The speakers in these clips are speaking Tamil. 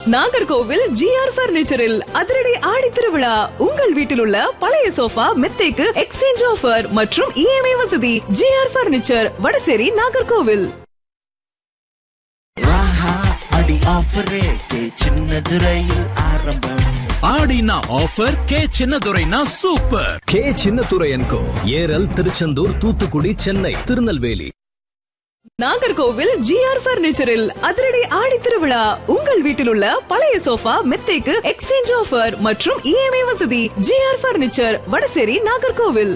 நாகர்கோவில் ஜிஆர் பர்னிச்சரில் அதிரடி ஆடி திருவிழா உங்கள் வீட்டில் உள்ள பழைய சோஃபா மெத்தைக்கு எக்ஸ்சேஞ்ச் ஆஃபர் மற்றும் இஎம்ஐ வசதி ஜிஆர் பர்னிச்சர் வடசேரி நாகர்கோவில் ராஹா அடி ஆஃபர் ரேட்டு சின்னது ரயில் ஆரம்பம் ஆடினா ஆஃபர் கே சின்னதுரைனா சூப்பர் கே சின்னத்துரையன்கோ ஏரல் திருச்செந்தூர் தூத்துக்குடி சென்னை திருநெல்வேலி நாகர்கோவில் ஜிஆர் பர்னிச்சரில் அதிரடி ஆடி திருவிழா உங்கள் வீட்டில் உள்ள பழைய சோஃபா மெத்தைக்கு எக்ஸ்சேஞ்ச் ஆஃபர் மற்றும் இஎம்ஐ வசதி ஜிஆர் பர்னிச்சர் வடசேரி நாகர்கோவில்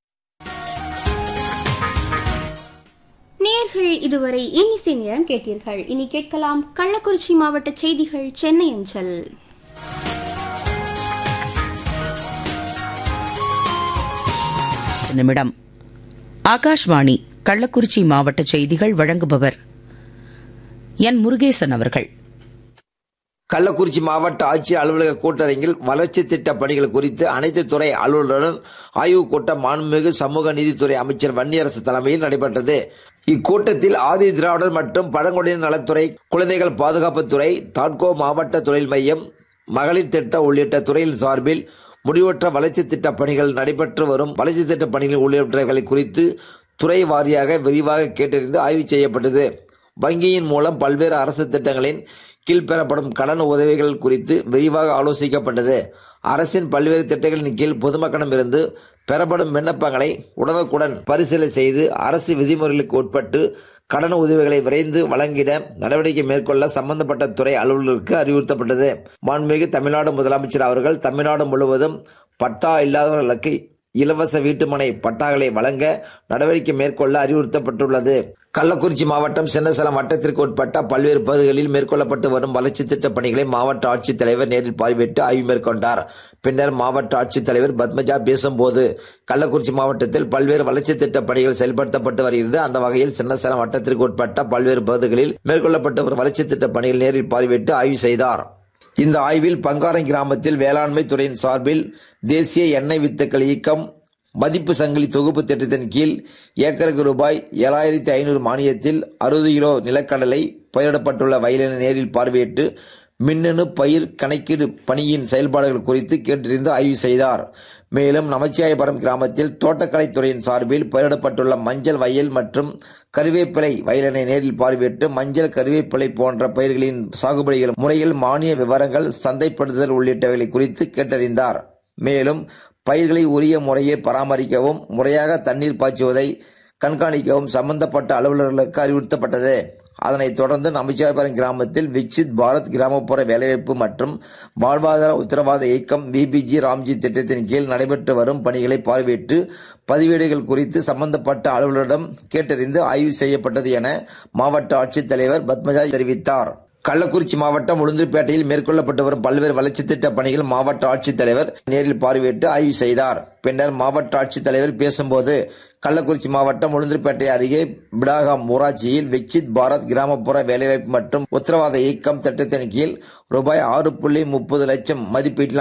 நேர்கள் இதுவரை இன்னிசை நேரம் கேட்டீர்கள் இனி கேட்கலாம் கள்ளக்குறிச்சி மாவட்ட செய்திகள் சென்னை அஞ்சல் நிமிடம் ஆகாஷ்வாணி கள்ளக்குறிச்சி மாவட்ட செய்திகள் வழங்குபவர் என் முருகேசன் அவர்கள் கள்ளக்குறிச்சி மாவட்ட ஆட்சியர் அலுவலக கூட்டரங்கில் வளர்ச்சி திட்ட பணிகள் குறித்து அனைத்து துறை அலுவலருடன் ஆய்வுக் கூட்டம் மாண்புமிகு சமூக நீதித்துறை அமைச்சர் வன்னியரசு தலைமையில் நடைபெற்றது இக்கூட்டத்தில் ஆதி திராவிடர் மற்றும் பழங்குடியினர் நலத்துறை குழந்தைகள் பாதுகாப்புத்துறை தாட்கோ மாவட்ட தொழில் மையம் மகளிர் திட்ட உள்ளிட்ட துறையின் சார்பில் முடிவற்ற வளர்ச்சி திட்ட பணிகள் நடைபெற்று வரும் வளர்ச்சி திட்ட பணிகள் உள்ளிட்டவைகளை குறித்து துறை வாரியாக விரிவாக கேட்டறிந்து ஆய்வு செய்யப்பட்டது வங்கியின் மூலம் பல்வேறு அரசு திட்டங்களின் கீழ் பெறப்படும் கடன் உதவிகள் குறித்து விரிவாக ஆலோசிக்கப்பட்டது அரசின் பல்வேறு திட்டங்களின் கீழ் பொதுமக்களிடமிருந்து பெறப்படும் விண்ணப்பங்களை உடனுக்குடன் பரிசீலனை செய்து அரசு விதிமுறைகளுக்கு உட்பட்டு கடன் உதவிகளை விரைந்து வழங்கிட நடவடிக்கை மேற்கொள்ள சம்பந்தப்பட்ட துறை அலுவலருக்கு அறிவுறுத்தப்பட்டது மாண்புமிகு தமிழ்நாடு முதலமைச்சர் அவர்கள் தமிழ்நாடு முழுவதும் பட்டா இல்லாதவர்களுக்கு இலவச வீட்டுமனை பட்டாக்களை வழங்க நடவடிக்கை மேற்கொள்ள அறிவுறுத்தப்பட்டுள்ளது கள்ளக்குறிச்சி மாவட்டம் சின்னசலம் வட்டத்திற்கு உட்பட்ட பல்வேறு பகுதிகளில் மேற்கொள்ளப்பட்டு வரும் வளர்ச்சி திட்ட பணிகளை மாவட்ட ஆட்சித்தலைவர் நேரில் பார்வையிட்டு ஆய்வு மேற்கொண்டார் பின்னர் மாவட்ட ஆட்சித்தலைவர் பத்மஜா பேசும்போது கள்ளக்குறிச்சி மாவட்டத்தில் பல்வேறு வளர்ச்சி திட்ட பணிகள் செயல்படுத்தப்பட்டு வருகிறது அந்த வகையில் சின்னசலம் வட்டத்திற்கு உட்பட்ட பல்வேறு பகுதிகளில் மேற்கொள்ளப்பட்டு வரும் வளர்ச்சி திட்ட பணிகள் நேரில் பார்வையிட்டு ஆய்வு செய்தார் இந்த ஆய்வில் பங்காரம் கிராமத்தில் வேளாண்மை துறையின் சார்பில் தேசிய எண்ணெய் வித்துக்கள் இயக்கம் மதிப்பு சங்கிலி தொகுப்பு திட்டத்தின் கீழ் ஏக்கருக்கு ரூபாய் ஏழாயிரத்தி ஐநூறு மானியத்தில் அறுபது கிலோ நிலக்கடலை பயிரிடப்பட்டுள்ள வயலினை நேரில் பார்வையிட்டு மின்னணு பயிர் கணக்கீடு பணியின் செயல்பாடுகள் குறித்து கேட்டறிந்து ஆய்வு செய்தார் மேலும் நமச்சியாயபுரம் கிராமத்தில் தோட்டக்கலைத்துறையின் சார்பில் பயிரிடப்பட்டுள்ள மஞ்சள் வயல் மற்றும் கருவேப்பிலை வயலினை நேரில் பார்வையிட்டு மஞ்சள் கருவேப்பிலை போன்ற பயிர்களின் சாகுபடிகள் முறையில் மானிய விவரங்கள் சந்தைப்படுத்துதல் உள்ளிட்டவைகளை குறித்து கேட்டறிந்தார் மேலும் பயிர்களை உரிய முறையில் பராமரிக்கவும் முறையாக தண்ணீர் பாய்ச்சுவதை கண்காணிக்கவும் சம்பந்தப்பட்ட அலுவலர்களுக்கு அறிவுறுத்தப்பட்டது அதனைத் தொடர்ந்து நமச்சிவாயபுரம் கிராமத்தில் விக்சித் பாரத் கிராமப்புற வேலைவாய்ப்பு மற்றும் வாழ்வாதார உத்தரவாத இயக்கம் விபிஜி ராம்ஜி திட்டத்தின் கீழ் நடைபெற்று வரும் பணிகளை பார்வையிட்டு பதிவேடுகள் குறித்து சம்பந்தப்பட்ட அலுவலரிடம் கேட்டறிந்து ஆய்வு செய்யப்பட்டது என மாவட்ட ஆட்சித்தலைவர் பத்மஜா தெரிவித்தார் கள்ளக்குறிச்சி மாவட்டம் உளுந்தூர்பேட்டையில் மேற்கொள்ளப்பட்டு வரும் பல்வேறு வளர்ச்சி திட்ட பணிகள் மாவட்ட ஆட்சித்தலைவர் நேரில் பார்வையிட்டு ஆய்வு செய்தார் பின்னர் மாவட்ட ஆட்சித்தலைவர் பேசும்போது கள்ளக்குறிச்சி மாவட்டம் உளுந்தூர்பேட்டை அருகே பிடாகாம் ஊராட்சியில் விக்சித் பாரத் கிராமப்புற வேலைவாய்ப்பு மற்றும் உத்தரவாத இயக்கம் திட்டத்தின் கீழ் ரூபாய் ஆறு புள்ளி முப்பது லட்சம் மதிப்பீட்டில்